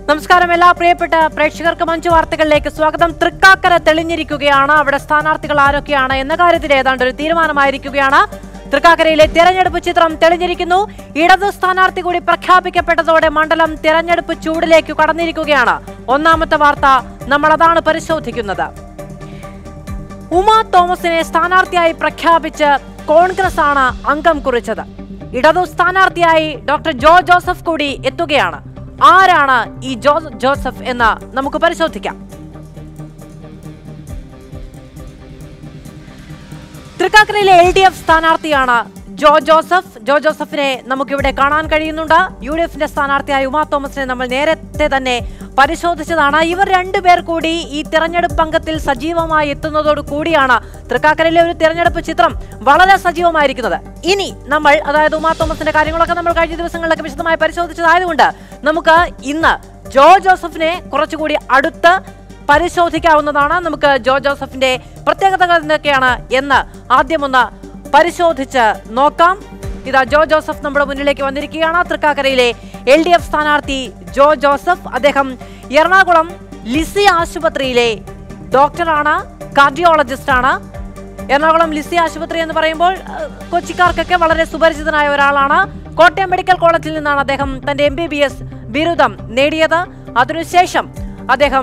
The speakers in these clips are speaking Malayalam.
നമസ്കാരം എല്ലാ പ്രിയപ്പെട്ട പ്രേക്ഷകർക്ക് മഞ്ചു വാർത്തകളിലേക്ക് സ്വാഗതം തൃക്കാക്കര തെളിഞ്ഞിരിക്കുകയാണ് അവിടെ സ്ഥാനാർത്ഥികൾ ആരൊക്കെയാണ് എന്ന കാര്യത്തിൽ ഏതാണ്ട് ഒരു തീരുമാനമായിരിക്കുകയാണ് തൃക്കാക്കരയിലെ തെരഞ്ഞെടുപ്പ് ചിത്രം തെളിഞ്ഞിരിക്കുന്നു ഇടത് സ്ഥാനാർത്ഥി കൂടി പ്രഖ്യാപിക്കപ്പെട്ടതോടെ മണ്ഡലം തെരഞ്ഞെടുപ്പ് ചൂടിലേക്ക് കടന്നിരിക്കുകയാണ് ഒന്നാമത്തെ വാർത്ത നമ്മൾ അതാണ് പരിശോധിക്കുന്നത് ഉമാ തോമസിനെ സ്ഥാനാർത്ഥിയായി പ്രഖ്യാപിച്ച് കോൺഗ്രസ് ആണ് അംഗം കുറിച്ചത് ഇടതു സ്ഥാനാർത്ഥിയായി ഡോക്ടർ ജോ ജോസഫ് കൂടി എത്തുകയാണ് ആരാണ് ഈ ജോ ജോസഫ് എന്ന് നമുക്ക് പരിശോധിക്കാം തൃക്കാക്കരയിലെ എൽ ഡി എഫ് സ്ഥാനാർത്ഥിയാണ് ജോ ജോസഫ് ജോ ജോസഫിനെ നമുക്കിവിടെ കാണാൻ കഴിയുന്നുണ്ട് യു ഡി എഫിന്റെ സ്ഥാനാർത്ഥിയായ ഉമാ തോമസിനെ നമ്മൾ നേരത്തെ തന്നെ പരിശോധിച്ചതാണ് ഇവർ രണ്ടുപേർ കൂടി ഈ തിരഞ്ഞെടുപ്പ് അംഗത്തിൽ സജീവമായി എത്തുന്നതോട് കൂടിയാണ് തൃക്കാക്കരയിലെ ഒരു തിരഞ്ഞെടുപ്പ് ചിത്രം വളരെ സജീവമായിരിക്കുന്നത് ഇനി നമ്മൾ അതായത് ഉമാ തോമസിന്റെ കാര്യങ്ങളൊക്കെ നമ്മൾ കഴിഞ്ഞ ദിവസങ്ങളിലൊക്കെ വിശദമായി പരിശോധിച്ചതായതുകൊണ്ട് നമുക്ക് ഇന്ന് ജോ ജോസഫിനെ കുറച്ചുകൂടി അടുത്ത് പരിശോധിക്കാവുന്നതാണ് നമുക്ക് ജോ ജോസഫിന്റെ പ്രത്യേകതകൾ എന്തൊക്കെയാണ് എന്ന് ആദ്യം ഒന്ന് പരിശോധിച്ച് നോക്കാം ഇതാ ജോ ജോസഫ് നമ്മുടെ മുന്നിലേക്ക് വന്നിരിക്കുകയാണ് തൃക്കാക്കരയിലെ എൽ ഡി എഫ് സ്ഥാനാർത്ഥി ജോ ജോസഫ് അദ്ദേഹം എറണാകുളം ലിസി ആശുപത്രിയിലെ ഡോക്ടറാണ് കാർഡിയോളജിസ്റ്റ് ആണ് എറണാകുളം ലിസി ആശുപത്രി എന്ന് പറയുമ്പോൾ അഹ്, കൊച്ചിക്കാർക്കൊക്കെ വളരെ സുപരിചിതനായ ഒരാളാണ് കോട്ടയം മെഡിക്കൽ കോളേജിൽ നിന്നാണ് അദ്ദേഹം തന്റെ എം ബി ബി എസ് ബിരുദം നേടിയത് അതിനുശേഷം അദ്ദേഹം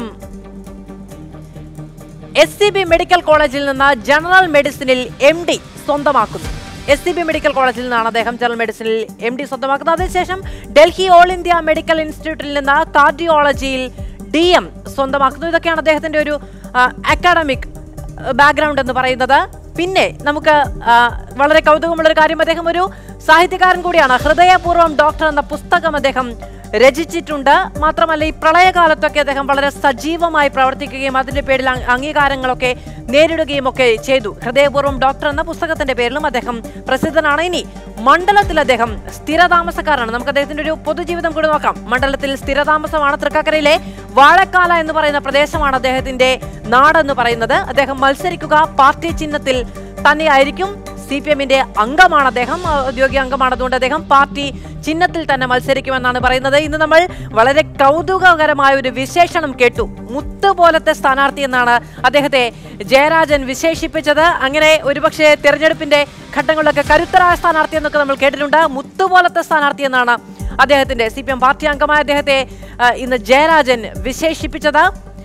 എസ് സി ബി മെഡിക്കൽ കോളേജിൽ നിന്ന് ജനറൽ മെഡിസിനിൽ എം ഡി സ്വന്തമാക്കുന്നു എസ് സി ബി മെഡിക്കൽ കോളേജിൽ നിന്നാണ് അദ്ദേഹം ജനറൽ മെഡിസിനിൽ എം ഡി സ്വന്തമാക്കുന്നത് അതിനുശേഷം ഡൽഹി ഓൾ ഇന്ത്യ മെഡിക്കൽ ഇൻസ്റ്റിറ്റ്യൂട്ടിൽ നിന്ന് കാർഡിയോളജിയിൽ ഡി എം സ്വന്തമാക്കുന്നു ഇതൊക്കെയാണ് അദ്ദേഹത്തിന്റെ ഒരു അക്കാഡമിക് ബാക്ക്ഗ്രൗണ്ട് എന്ന് പറയുന്നത് പിന്നെ നമുക്ക് ആ, വളരെ കൗതുകമുള്ള ഒരു കാര്യം അദ്ദേഹം ഒരു സാഹിത്യകാരൻ കൂടിയാണ് ഹൃദയപൂർവ്വം ഡോക്ടർ എന്ന പുസ്തകം അദ്ദേഹം രചിച്ചിട്ടുണ്ട് മാത്രമല്ല ഈ പ്രളയകാലത്തൊക്കെ അദ്ദേഹം വളരെ സജീവമായി പ്രവർത്തിക്കുകയും അതിന്റെ പേരിൽ അങ് അംഗീകാരങ്ങളൊക്കെ നേരിടുകയും ഒക്കെ ചെയ്തു ഹൃദയപൂർവ്വം ഡോക്ടർ എന്ന പുസ്തകത്തിന്റെ പേരിലും അദ്ദേഹം പ്രസിദ്ധനാണ് ഇനി മണ്ഡലത്തിൽ അദ്ദേഹം സ്ഥിരതാമസക്കാരാണ് നമുക്ക് അദ്ദേഹത്തിന്റെ ഒരു പൊതുജീവിതം കൂടി നോക്കാം മണ്ഡലത്തിൽ സ്ഥിരതാമസമാണ് തൃക്കാക്കരയിലെ വാഴക്കാല എന്ന് പറയുന്ന പ്രദേശമാണ് അദ്ദേഹത്തിന്റെ നാടെന്ന് പറയുന്നത് അദ്ദേഹം മത്സരിക്കുക പാർട്ടി ചിഹ്നത്തിൽ തന്നെയായിരിക്കും സി പി എമ്മിന്റെ അംഗമാണ് അദ്ദേഹം ഔദ്യോഗിക അംഗമാണ് അതുകൊണ്ട് അദ്ദേഹം പാർട്ടി ചിഹ്നത്തിൽ തന്നെ മത്സരിക്കുമെന്നാണ് പറയുന്നത് ഇന്ന് നമ്മൾ വളരെ കൗതുകകരമായ ഒരു വിശേഷണം കേട്ടു മുത്ത് പോലത്തെ സ്ഥാനാർത്ഥി എന്നാണ് അദ്ദേഹത്തെ ജയരാജൻ വിശേഷിപ്പിച്ചത് അങ്ങനെ ഒരുപക്ഷെ തിരഞ്ഞെടുപ്പിന്റെ ഘട്ടങ്ങളിലൊക്കെ കരുത്തരായ സ്ഥാനാർത്ഥി എന്നൊക്കെ നമ്മൾ കേട്ടിട്ടുണ്ട് മുത്ത് പോലത്തെ സ്ഥാനാർത്ഥി എന്നാണ് അദ്ദേഹത്തിന്റെ സി പി എം പാർട്ടി അംഗമായ അദ്ദേഹത്തെ ആ, ഇന്ന് ജയരാജൻ വിശേഷിപ്പിച്ചത്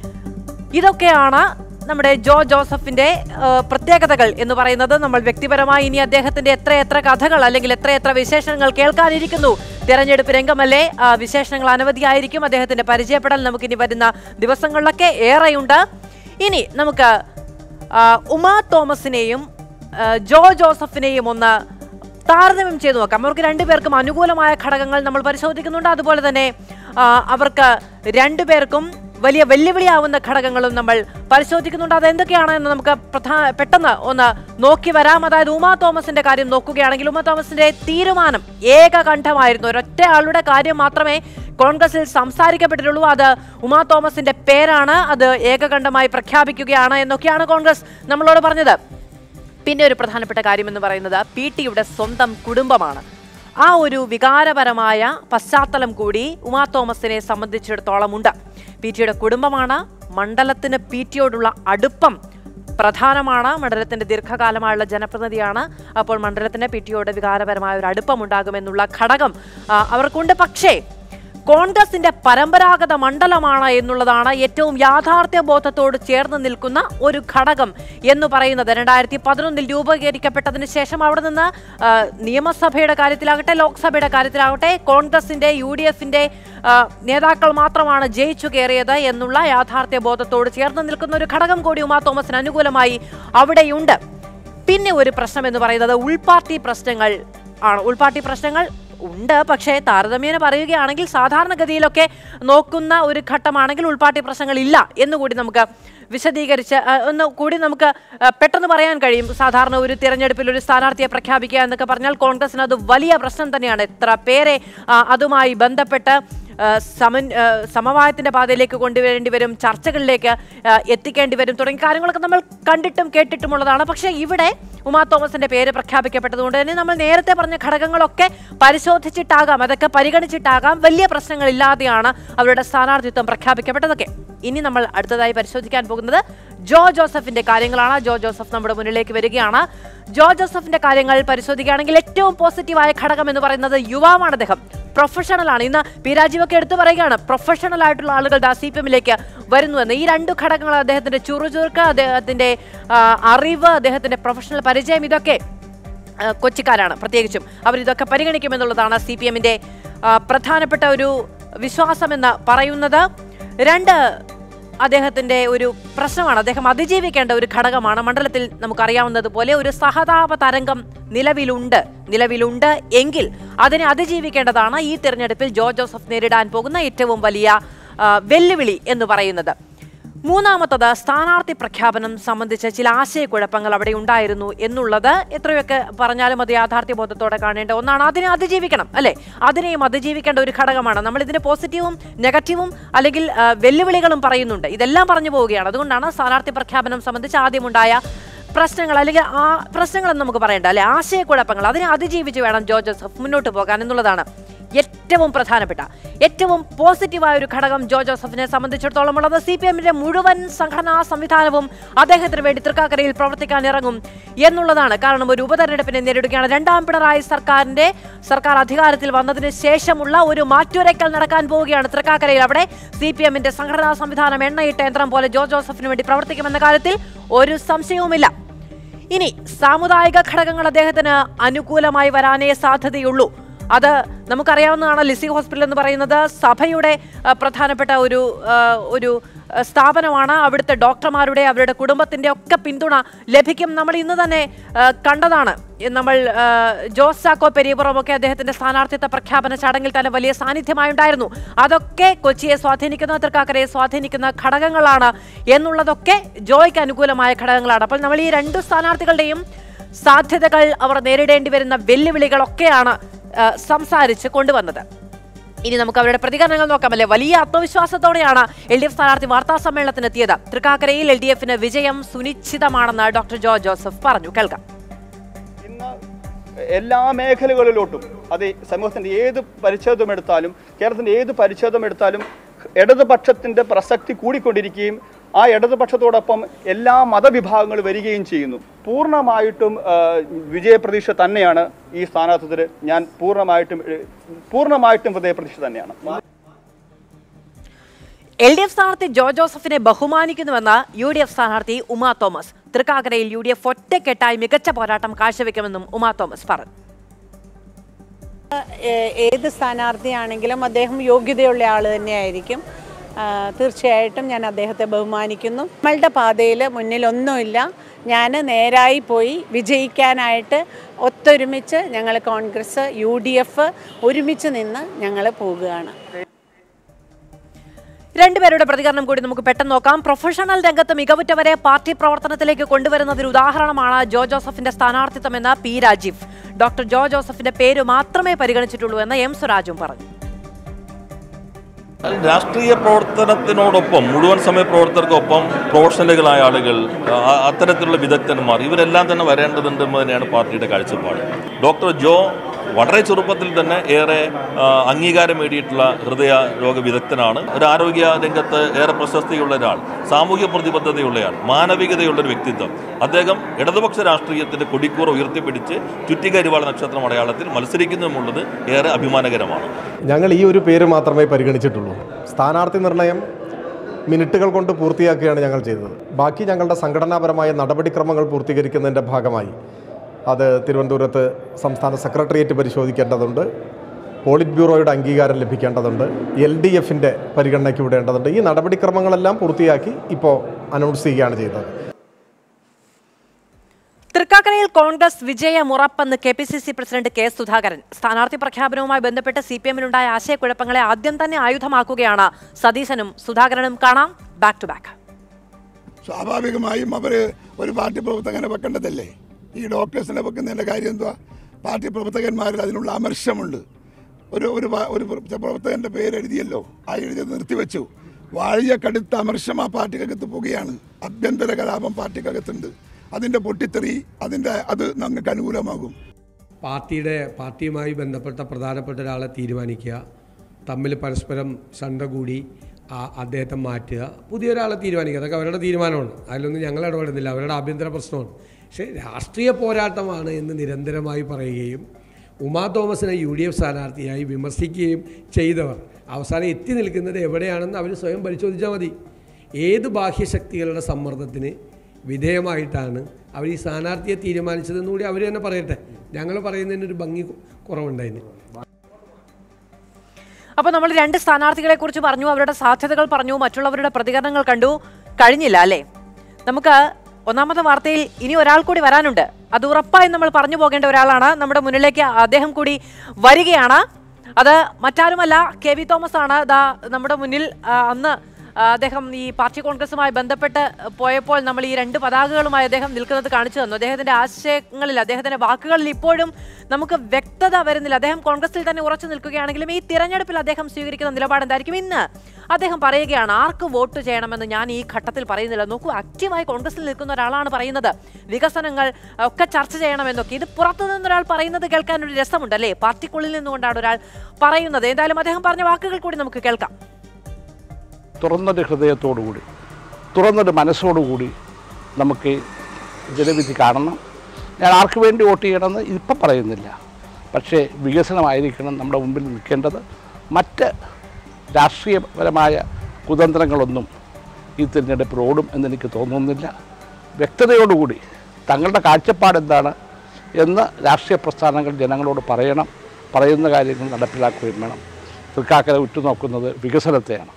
ഇതൊക്കെയാണ് നമ്മുടെ ജോ ജോസഫിന്റെ ആ, പ്രത്യേകതകൾ എന്ന് പറയുന്നത് നമ്മൾ വ്യക്തിപരമായി ഇനി അദ്ദേഹത്തിന്റെ എത്ര എത്ര കഥകൾ അല്ലെങ്കിൽ എത്ര എത്ര വിശേഷണങ്ങൾ കേൾക്കാനിരിക്കുന്നു തെരഞ്ഞെടുപ്പ് രംഗമല്ലേ ആ, വിശേഷണങ്ങൾ അനവധിയായിരിക്കും അദ്ദേഹത്തിന്റെ പരിചയപ്പെടൽ നമുക്ക് ഇനി വരുന്ന ദിവസങ്ങളിലൊക്കെ ഏറെയുണ്ട് ഇനി നമുക്ക് ആ, ഉമാ തോമസിനെയും ആ, ജോ ജോസഫിനെയും ഒന്ന് താരതമ്യം ചെയ്തു നോക്കാം അവർക്ക് രണ്ടുപേർക്കും അനുകൂലമായ ഘടകങ്ങൾ നമ്മൾ പരിശോധിക്കുന്നുണ്ട് അതുപോലെ തന്നെ ആ, അവർക്ക് രണ്ടുപേർക്കും വലിയ വെല്ലുവിളിയാവുന്ന ഘടകങ്ങളും നമ്മൾ പരിശോധിക്കുന്നുണ്ട് അത് എന്തൊക്കെയാണ് എന്ന് നമുക്ക് പ്രധാന പെട്ടെന്ന് ഒന്ന് നോക്കി വരാം അതായത് ഉമാ തോമസിന്റെ കാര്യം നോക്കുകയാണെങ്കിൽ ഉമാ തോമസിന്റെ തീരുമാനം ഏകകണ്ഠമായിരുന്നു ഒരൊറ്റ ആളുടെ കാര്യം മാത്രമേ കോൺഗ്രസിൽ സംസാരിക്കപ്പെട്ടിട്ടുള്ളൂ അത് ഉമാ തോമസിന്റെ പേരാണ് അത് ഏകകണ്ഠമായി പ്രഖ്യാപിക്കുകയാണ് എന്നൊക്കെയാണ് കോൺഗ്രസ് നമ്മളോട് പറഞ്ഞത് പിന്നെ ഒരു പ്രധാനപ്പെട്ട കാര്യം എന്ന് പറയുന്നത് പി ടിയുടെ സ്വന്തം കുടുംബമാണ് ആ ഒരു വികാരപരമായ പശ്ചാത്തലം കൂടി ഉമാ തോമസിനെ സംബന്ധിച്ചിടത്തോളം ഉണ്ട് പി ടിയുടെ കുടുംബമാണ് മണ്ഡലത്തിന് പി ടിയോടുള്ള അടുപ്പം പ്രധാനമാണ് മണ്ഡലത്തിന്റെ ദീർഘകാലമായുള്ള ജനപ്രതിനിധിയാണ് അപ്പോൾ മണ്ഡലത്തിന് പി ടിയോട് വികാരപരമായ ഒരു അടുപ്പം ഉണ്ടാകുമെന്നുള്ള ഘടകം ആ, അവർക്കുണ്ട് പക്ഷേ കോൺഗ്രസിന്റെ പരമ്പരാഗത മണ്ഡലമാണ് എന്നുള്ളതാണ് ഏറ്റവും യാഥാർത്ഥ്യ ബോധത്തോട് ചേർന്ന് നിൽക്കുന്ന ഒരു ഘടകം എന്ന് പറയുന്നത് രണ്ടായിരത്തി പതിനൊന്നിൽ രൂപീകരിക്കപ്പെട്ടതിന് ശേഷം അവിടെ നിന്ന് ആ, നിയമസഭയുടെ കാര്യത്തിലാകട്ടെ ലോക്സഭയുടെ കാര്യത്തിലാകട്ടെ കോൺഗ്രസിന്റെ യു ഡി എഫിന്റെ നേതാക്കൾ മാത്രമാണ് ജയിച്ചു കയറിയത് എന്നുള്ള യാഥാർത്ഥ്യ ബോധത്തോട് ചേർന്ന് നിൽക്കുന്ന ഒരു ഘടകം കൂടി ഉമാ തോമസിന് അനുകൂലമായി അവിടെയുണ്ട് പിന്നെ ഒരു പ്രശ്നം എന്ന് പറയുന്നത് ഉൾപാർട്ടി പ്രശ്നങ്ങൾ ആണ് ഉൾപാർട്ടി പ്രശ്നങ്ങൾ ഉണ്ട് പക്ഷേ താരതമ്യേന പറയുകയാണെങ്കിൽ സാധാരണഗതിയിലൊക്കെ നോക്കുന്ന ഒരു ഘട്ടമാണെങ്കിൽ ഉൾപാർട്ടി പ്രശ്നങ്ങൾ ഇല്ല എന്നുകൂടി നമുക്ക് വിശദീകരിച്ച് ആ, ഒന്ന് കൂടി നമുക്ക് ആ, പെട്ടെന്ന് പറയാൻ കഴിയും സാധാരണ ഒരു തിരഞ്ഞെടുപ്പിൽ ഒരു സ്ഥാനാർത്ഥിയെ പ്രഖ്യാപിക്കുക എന്നൊക്കെ പറഞ്ഞാൽ കോൺഗ്രസിന് അത് വലിയ പ്രശ്നം തന്നെയാണ് എത്ര പേരെ ആ, അതുമായി ബന്ധപ്പെട്ട് ആ, സമൻ ആ, സമവായത്തിന്റെ പാതയിലേക്ക് കൊണ്ടുവരേണ്ടി വരും ചർച്ചകളിലേക്ക് ആ, എത്തിക്കേണ്ടി വരും തുടങ്ങിയ കാര്യങ്ങളൊക്കെ നമ്മൾ കണ്ടിട്ടും കേട്ടിട്ടുമുള്ളതാണ് പക്ഷേ ഇവിടെ ഉമാ തോമസിന്റെ പേര് പ്രഖ്യാപിക്കപ്പെട്ടതുകൊണ്ട് തന്നെ നമ്മൾ നേരത്തെ പറഞ്ഞ ഘടകങ്ങളൊക്കെ പരിശോധിച്ചിട്ടാകാം അതൊക്കെ പരിഗണിച്ചിട്ടാകാം വലിയ പ്രശ്നങ്ങളില്ലാതെയാണ് അവരുടെ സ്ഥാനാർത്ഥിത്വം പ്രഖ്യാപിക്കപ്പെട്ടതൊക്കെ ഇനി നമ്മൾ അടുത്തതായി പരിശോധിക്കാൻ പോകുന്നത് ജോ ജോസഫിന്റെ കാര്യങ്ങളാണ് ജോ ജോസഫ് നമ്മുടെ മുന്നിലേക്ക് വരികയാണ് ജോ ജോസഫിന്റെ കാര്യങ്ങൾ പരിശോധിക്കുകയാണെങ്കിൽ ഏറ്റവും പോസിറ്റീവായ ഘടകം എന്ന് പറയുന്നത് യുവാവാണ് അദ്ദേഹം പ്രൊഫഷണൽ ആണ് ഇന്ന് പി രാജീവൊക്കെ എടുത്തു പറയുകയാണ് പ്രൊഫഷണൽ ആയിട്ടുള്ള ആളുകൾ ദാ സി പി എമ്മിലേക്ക് വരുന്നുവെന്ന് ഈ രണ്ട് ഘടകങ്ങൾ അദ്ദേഹത്തിന്റെ ചുറുചുറുക്ക് അദ്ദേഹത്തിന്റെ ആ, അറിവ് അദ്ദേഹത്തിന്റെ പ്രൊഫഷണൽ പരിചയം ഇതൊക്കെ ആ, കൊച്ചിക്കാരാണ് പ്രത്യേകിച്ചും അവരിതൊക്കെ പരിഗണിക്കുമെന്നുള്ളതാണ് സി പി എമ്മിന്റെ പ്രധാനപ്പെട്ട ഒരു വിശ്വാസമെന്ന് പറയുന്നത് രണ്ട് അദ്ദേഹത്തിന്റെ ഒരു പ്രശ്നമാണ് അദ്ദേഹം അതിജീവിക്കേണ്ട ഒരു ഘടകമാണ് മണ്ഡലത്തിൽ നമുക്കറിയാവുന്നതുപോലെ ഒരു സഹതാപ തരംഗം നിലവിലുണ്ട് നിലവിലുണ്ട് എങ്കിൽ അതിനെ അതിജീവിക്കേണ്ടതാണ് ഈ തിരഞ്ഞെടുപ്പിൽ ജോ ജോസഫ് നേരിടാൻ പോകുന്ന ഏറ്റവും വലിയ ആ, വെല്ലുവിളി എന്ന് പറയുന്നത് മൂന്നാമത്തത് സ്ഥാനാർത്ഥി പ്രഖ്യാപനം സംബന്ധിച്ച ചില ആശയക്കുഴപ്പങ്ങൾ അവിടെ ഉണ്ടായിരുന്നു എന്നുള്ളത് എത്രയൊക്കെ പറഞ്ഞാലും അത് യാഥാർത്ഥ്യബോധത്തോടെ കാണേണ്ട ഒന്നാണ് അതിനെ അതിജീവിക്കണം അല്ലെ അതിനെയും അതിജീവിക്കേണ്ട ഒരു ഘടകമാണ് നമ്മൾ ഇതിന് പോസിറ്റീവും നെഗറ്റീവും അല്ലെങ്കിൽ ആ, വെല്ലുവിളികളും പറയുന്നുണ്ട് ഇതെല്ലാം പറഞ്ഞു പോവുകയാണ് അതുകൊണ്ടാണ് സ്ഥാനാർത്ഥി പ്രഖ്യാപനം സംബന്ധിച്ച് ആദ്യമുണ്ടായ പ്രശ്നങ്ങൾ അല്ലെങ്കിൽ ആ പ്രശ്നങ്ങളെന്ന് നമുക്ക് പറയണ്ട അല്ലെ ആശയക്കുഴപ്പങ്ങൾ അതിനെ അതിജീവിച്ച് വേണം ജോ ജോസഫ് മുന്നോട്ട് പോകാൻ എന്നുള്ളതാണ് ഏറ്റവും പ്രധാനപ്പെട്ട ഏറ്റവും പോസിറ്റീവായ ഒരു ഘടകം ജോ ജോസഫിനെ സംബന്ധിച്ചിടത്തോളം ഉള്ളത് സി പി എമ്മിന്റെ മുഴുവൻ സംഘടനാ സംവിധാനവും അദ്ദേഹത്തിന് വേണ്ടി തൃക്കാക്കരയിൽ പ്രവർത്തിക്കാൻ ഇറങ്ങും എന്നുള്ളതാണ് കാരണം ഒരു ഉപതെരഞ്ഞെടുപ്പിനെ നേരിടുകയാണ് രണ്ടാം പിണറായി സർക്കാരിന്റെ സർക്കാർ അധികാരത്തിൽ വന്നതിന് ശേഷമുള്ള ഒരു മാറ്റുരയ്ക്കൽ നടക്കാൻ പോവുകയാണ് തൃക്കാക്കരയിൽ അവിടെ സി പി എമ്മിന്റെ സംഘടനാ സംവിധാനം എണ്ണയിട്ട യന്ത്രം പോലെ ജോ ജോസഫിന് വേണ്ടി പ്രവർത്തിക്കുമെന്ന കാര്യത്തിൽ ഒരു സംശയവുമില്ല ഇനി സാമുദായിക ഘടകങ്ങൾ അദ്ദേഹത്തിന് അനുകൂലമായി വരാനേ സാധ്യതയുള്ളൂ അത് നമുക്കറിയാവുന്നതാണ് ലിസി ഹോസ്പിറ്റൽ എന്ന് പറയുന്നത് സഭയുടെ ആ, പ്രധാനപ്പെട്ട ഒരു ആ, ഒരു ആ, സ്ഥാപനമാണ് അവിടുത്തെ ഡോക്ടർമാരുടെ അവരുടെ കുടുംബത്തിന്റെ ഒക്കെ പിന്തുണ ലഭിക്കും നമ്മൾ ഇന്ന് തന്നെ ആ, കണ്ടതാണ് നമ്മൾ ആ, ജോസ് ചാക്കോ പെരിയപുറം ഒക്കെ അദ്ദേഹത്തിന്റെ സ്ഥാനാർത്ഥിത്വ പ്രഖ്യാപന ചടങ്ങിൽ തന്നെ വലിയ സാന്നിധ്യമായി ഉണ്ടായിരുന്നു അതൊക്കെ കൊച്ചിയെ സ്വാധീനിക്കുന്ന തൃക്കാക്കരയെ സ്വാധീനിക്കുന്ന ഘടകങ്ങളാണ് എന്നുള്ളതൊക്കെ ജോയ്ക്ക് അനുകൂലമായ ഘടകങ്ങളാണ് അപ്പോൾ നമ്മൾ ഈ രണ്ട് സ്ഥാനാർത്ഥികളുടെയും സാധ്യതകൾ അവർ നേരിടേണ്ടി വരുന്ന വെല്ലുവിളികളൊക്കെയാണ് ആ, സംസാരിച്ച് കൊണ്ടുവന്നത് ഇനി നമുക്ക് അവരുടെ പ്രതികരണങ്ങൾ നോക്കാമല്ലേ വലിയ ആത്മവിശ്വാസത്തോടെയാണ് എൽ ഡി എഫ് സ്ഥാനാർത്ഥി വാർത്താ സമ്മേളനത്തിന് എത്തിയത് തൃക്കാക്കരയിൽ എൽ ഡി എഫിന് വിജയം സുനിശ്ചിതമാണെന്ന് ഡോക്ടർ ജോ ജോസഫ് പറഞ്ഞു കേൾക്കാം ഇന്ന് എല്ലാ മേഖലകളിലോട്ടും അത് സമൂഹത്തിന്റെ ഏത് പരിച്ഛേദം എടുത്താലും കേരളത്തിന്റെ ഏത് പരിച്ഛേദം എടുത്താലും ഇടതുപക്ഷത്തിന്റെ പ്രസക്തി കൂടിക്കൊണ്ടിരിക്കുകയും ആ ഇടതുപക്ഷത്തോടൊപ്പം എല്ലാ മതവിഭാഗങ്ങളും വരികയും ചെയ്യുന്നു പൂർണ്ണമായിട്ടും ആ, വിജയപ്രതീക്ഷ തന്നെയാണ് ഈ സ്ഥാനാർത്ഥിത്തിൽ ഞാൻ പൂർണ്ണമായിട്ടും ഏ, പൂർണ്ണമായിട്ടും ഹൃദയപ്രതീക്ഷ തന്നെയാണ് എൽ ഡി എഫ് സ്ഥാനാർത്ഥി ജോ ജോസഫിനെ ബഹുമാനിക്കുന്നുവെന്ന് യു ഡി എഫ് സ്ഥാനാർത്ഥി ഉമാ തോമസ് തൃക്കാക്കരയിൽ യു ഡി എഫ് ഒറ്റക്കെട്ടായി മികച്ച പോരാട്ടം കാഴ്ചവെക്കുമെന്നും ഉമാ തോമസ് പറഞ്ഞു ഏ- ഏത് സ്ഥാനാർത്ഥിയാണെങ്കിലും അദ്ദേഹം യോഗ്യതയുള്ള ആൾ തന്നെയായിരിക്കും ആ, തീർച്ചയായിട്ടും ഞാൻ അദ്ദേഹത്തെ ബഹുമാനിക്കുന്നു നമ്മളുടെ പാതയിൽ മുന്നിലൊന്നുമില്ല ഞാൻ നേരായി പോയി വിജയിക്കാനായിട്ട് ഒത്തൊരുമിച്ച് ഞങ്ങൾ കോൺഗ്രസ് യു ഡി എഫ് ഒരുമിച്ച് നിന്ന് ഞങ്ങൾ പോകുകയാണ് രണ്ടുപേരുടെ പ്രതികരണം കൂടി നമുക്ക് പെട്ടെന്ന് നോക്കാം പ്രൊഫഷണൽ രംഗത്ത് മികവുറ്റവരെ പാർട്ടി പ്രവർത്തനത്തിലേക്ക് കൊണ്ടുവരുന്നതിന് ഉദാഹരണമാണ് ജോ ജോസഫിന്റെ സ്ഥാനാർത്ഥിത്വം എന്ന പി രാജീവ് ഡോക്ടർ ജോ ജോസഫിന്റെ പേര് മാത്രമേ പരിഗണിച്ചിട്ടുള്ളൂ എന്ന് എം സ്വരാജും പറഞ്ഞു രാഷ്ട്രീയ പ്രവർത്തനത്തിനോടൊപ്പം മുഴുവൻ സമയ പ്രവർത്തകർക്കൊപ്പം പ്രൊഫഷണലുകളായ ആളുകൾ ആ- അത്തരത്തിലുള്ള വിദഗ്ധന്മാർ ഇവരെല്ലാം തന്നെ വരേണ്ടതുണ്ടെന്ന് തന്നെയാണ് പാർട്ടിയുടെ കാഴ്ചപ്പാട് ഡോക്ടർ ജോ വളരെ ചെറുപ്പത്തിൽ തന്നെ ഏറെ ആ, അംഗീകാരം നേടിയിട്ടുള്ള ഹൃദയ രോഗ വിദഗ്ധനാണ് ഒരു ആരോഗ്യ രംഗത്ത് ഏറെ പ്രശസ്തിയുള്ള ഒരാൾ സാമൂഹ്യ പ്രതിബദ്ധതയുള്ളയാൾ മാനവികതയുള്ള ഒരു വ്യക്തിത്വം അദ്ദേഹം ഇടതുപക്ഷ രാഷ്ട്രീയത്തിന്റെ കൊടിക്കൂർ ഉയർത്തിപ്പിടിച്ച് ചുറ്റിക്കരിവാള നക്ഷത്രം അടയാളത്തിൽ മത്സരിക്കുന്നതുമുള്ളത് ഏറെ അഭിമാനകരമാണ് ഞങ്ങൾ ഈ ഒരു പേര് മാത്രമേ പരിഗണിച്ചിട്ടുള്ളൂ സ്ഥാനാർത്ഥി നിർണയം മിനിറ്റുകൾ കൊണ്ട് പൂർത്തിയാക്കുകയാണ് ഞങ്ങൾ ചെയ്തത് ബാക്കി ഞങ്ങളുടെ സംഘടനാപരമായ നടപടിക്രമങ്ങൾ പൂർത്തീകരിക്കുന്നതിൻ്റെ ഭാഗമായി അത് തിരുവനന്തപുരത്ത് സംസ്ഥാന സെക്രട്ടേറിയറ്റ് പരിശോധിക്കേണ്ടതുണ്ട് പോളിറ്റ് ബ്യൂറോയുടെ അംഗീകാരം ലഭിക്കേണ്ടതുണ്ട് എൽ ഡി എഫിൻ്റെ പരിഗണനയ്ക്ക് വിടേണ്ടതുണ്ട് ഈ നടപടിക്രമങ്ങളെല്ലാം പൂർത്തിയാക്കി ഇപ്പോൾ അനൗൺസ് ചെയ്യുകയാണ് ചെയ്തത് തൃക്കാക്കരയിൽ കോൺഗ്രസ് വിജയമുറപ്പെന്ന് K P C C president K Sudhakaran സ്ഥാനാർത്ഥി പ്രഖ്യാപനവുമായി ബന്ധപ്പെട്ട് സി പി എമ്മിനുണ്ടായ ആശയക്കുഴപ്പങ്ങളെ ആദ്യം തന്നെ ആയുധമാക്കുകയാണ് സതീശനും സുധാകരനും കാണാം ബാക്ക് ടു ബാക്ക് സ്വാഭാവികമായും അവർ ഒരു പാർട്ടി പ്രവർത്തകനെ വെക്കേണ്ടതല്ലേ ഈ ഡോക്ടേഴ്സിനെ വെക്കുന്നതിൻ്റെ കാര്യം എന്തുവാ പാർട്ടി പ്രവർത്തകന്മാരിൽ അതിനുള്ള അമർഷമുണ്ട് ഒരു ഒരു വ- ഒരു പ്രവർത്തകൻ്റെ പേര് എഴുതിയല്ലോ ആ എഴുതിയത് നിർത്തിവെച്ചു വാഴിയ കടുത്ത അമർഷം ആ പാർട്ടിക്കകത്ത് പോകുകയാണ് ആഭ്യന്തര കലാപം പാർട്ടിക്കകത്തുണ്ട് അതിൻ്റെ പൊട്ടിത്തെറി അതിൻ്റെ അത് ഞങ്ങൾക്ക് അനുകൂലമാകും പാർട്ടിയുടെ പാർട്ടിയുമായി ബന്ധപ്പെട്ട പ്രധാനപ്പെട്ട ഒരാളെ തീരുമാനിക്കുക തമ്മിൽ പരസ്പരം ശണ്ട കൂടി ആ അദ്ദേഹത്തെ മാറ്റുക പുതിയൊരാളെ തീരുമാനിക്കുക അതൊക്കെ അവരുടെ തീരുമാനമാണ് അതിലൊന്നും ഞങ്ങൾ ഇടപെടുന്നില്ല അവരുടെ ആഭ്യന്തര പ്രശ്നമാണ് പക്ഷേ രാഷ്ട്രീയ പോരാട്ടമാണ് എന്ന് നിരന്തരമായി പറയുകയും ഉമാ തോമസിനെ യു ഡി എഫ് സ്ഥാനാർത്ഥിയായി വിമർശിക്കുകയും ചെയ്തവർ അവസാനം എത്തി നിൽക്കുന്നത് എവിടെയാണെന്ന് അവർ സ്വയം പരിശോധിച്ചാൽ മതി ഏത് ബാഹ്യശക്തികളുടെ സമ്മർദ്ദത്തിന് വിധേയമായിട്ടാണ് അവർ ഈ സ്ഥാനാർത്ഥിയെ തീരുമാനിച്ചതെന്ന് കൂടി അവർ തന്നെ പറയട്ടെ ഞങ്ങൾ പറയുന്നതിന് ഒരു ഭംഗി കുറവുണ്ടായിരുന്നു അപ്പൊ നമ്മൾ രണ്ട് സ്ഥാനാർത്ഥികളെ കുറിച്ച് പറഞ്ഞു അവരുടെ സാധ്യതകൾ പറഞ്ഞു മറ്റുള്ളവരുടെ പ്രതികരണങ്ങൾ കണ്ടു കഴിഞ്ഞില്ല അല്ലേ നമുക്ക് ഒന്നാമത്തെ വാർത്തയിൽ ഇനി ഒരാൾ കൂടി വരാനുണ്ട് അത് ഉറപ്പായും നമ്മൾ പറഞ്ഞു പോകേണ്ട ഒരാളാണ് നമ്മുടെ മുന്നിലേക്ക് അദ്ദേഹം കൂടി വരികയാണ് അത് മറ്റാരുമല്ല കെ വി തോമസ് ആണ് ദാ നമ്മുടെ മുന്നിൽ ആ, അന്ന് ആ, അദ്ദേഹം ഈ പാർട്ടി കോൺഗ്രസുമായി ബന്ധപ്പെട്ട് പോയപ്പോൾ നമ്മൾ ഈ രണ്ട് പതാകകളുമായി അദ്ദേഹം നിൽക്കുന്നത് കാണിച്ചു തന്നു അദ്ദേഹത്തിന്റെ ആശയങ്ങളിൽ അദ്ദേഹത്തിന്റെ വാക്കുകളിൽ ഇപ്പോഴും നമുക്ക് വ്യക്തത വരുന്നില്ല അദ്ദേഹം കോൺഗ്രസിൽ തന്നെ ഉറച്ചു നിൽക്കുകയാണെങ്കിലും ഈ തിരഞ്ഞെടുപ്പിൽ അദ്ദേഹം സ്വീകരിക്കുന്ന നിലപാട് എന്തായിരിക്കും ഇന്ന് അദ്ദേഹം പറയുകയാണ് ആർക്ക് വോട്ട് ചെയ്യണമെന്ന് ഞാൻ ഈ ഘട്ടത്തിൽ പറയുന്നില്ല നോക്കൂ ആക്റ്റീവായി കോൺഗ്രസിൽ നിൽക്കുന്ന ഒരാളാണ് പറയുന്നത് വികസനങ്ങൾ ഒക്കെ ചർച്ച ചെയ്യണമെന്നൊക്കെ ഇത് പുറത്തു നിന്നൊരാൾ പറയുന്നത് കേൾക്കാൻ ഒരു രസമുണ്ട് അല്ലേ പാർട്ടിക്കുള്ളിൽ നിന്നുകൊണ്ടാണ് ഒരാൾ പറയുന്നത് എന്തായാലും അദ്ദേഹം പറഞ്ഞ വാക്കുകൾ കൂടി നമുക്ക് കേൾക്കാം തുറന്നൊരു ഹൃദയത്തോടുകൂടി തുറന്നൊരു മനസ്സോടുകൂടി നമുക്ക് ജനവിധി കാണണം ഞാൻ ആർക്ക് വേണ്ടി വോട്ട് ചെയ്യണമെന്ന് ഇപ്പം പറയുന്നില്ല പക്ഷേ വികസനമായിരിക്കണം നമ്മുടെ മുമ്പിൽ നിൽക്കേണ്ടത് മറ്റ് രാഷ്ട്രീയപരമായ കുതന്ത്രങ്ങളൊന്നും ഈ തിരഞ്ഞെടുപ്പിൽ ഓടും എന്നെനിക്ക് തോന്നുന്നില്ല വ്യക്തതയോടുകൂടി തങ്ങളുടെ കാഴ്ചപ്പാട് എന്താണ് എന്ന് രാഷ്ട്രീയ പ്രസ്ഥാനങ്ങൾ ജനങ്ങളോട് പറയണം പറയുന്ന കാര്യങ്ങൾ നടപ്പിലാക്കുകയും വേണം തൃക്കാക്കര ഉറ്റുനോക്കുന്നത് വികസനത്തെയാണ്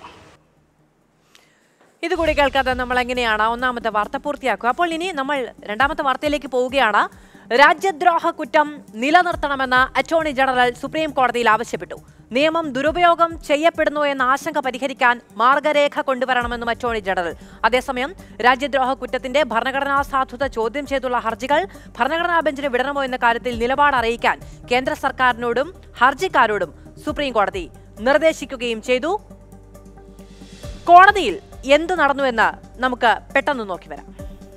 ഇത് കൂടി കേൾക്കാതെ നമ്മൾ എങ്ങനെയാണ് ഒന്നാമത്തെ വാർത്ത പൂർത്തിയാക്കുക അപ്പോൾ ഇനി നമ്മൾ രണ്ടാമത്തെ വാർത്തയിലേക്ക് പോവുകയാണ് രാജ്യദ്രോഹ കുറ്റം നിലനിർത്തണമെന്ന് അറ്റോർണി ജനറൽ സുപ്രീം കോടതിയിൽ ആവശ്യപ്പെട്ടു നിയമം ദുരുപയോഗം ചെയ്യപ്പെടുന്നു എന്ന ആശങ്ക പരിഹരിക്കാൻ മാർഗരേഖ കൊണ്ടുവരണമെന്നും അറ്റോർണി ജനറൽ അതേസമയം രാജ്യദ്രോഹ കുറ്റത്തിന്റെ ഭരണഘടനാ സാധുത ചോദ്യം ചെയ്തുള്ള ഹർജികൾ ഭരണഘടനാ ബെഞ്ചിന് വിടണമോ എന്ന കാര്യത്തിൽ നിലപാട് അറിയിക്കാൻ കേന്ദ്ര സർക്കാരിനോടും ഹർജിക്കാരോടും സുപ്രീം കോടതി നിർദ്ദേശിക്കുകയും ചെയ്തു കോടതിയിൽ എന്ത് നടന്നുവെന്ന് നമുക്ക് പെട്ടെന്ന് നോക്കി വരാം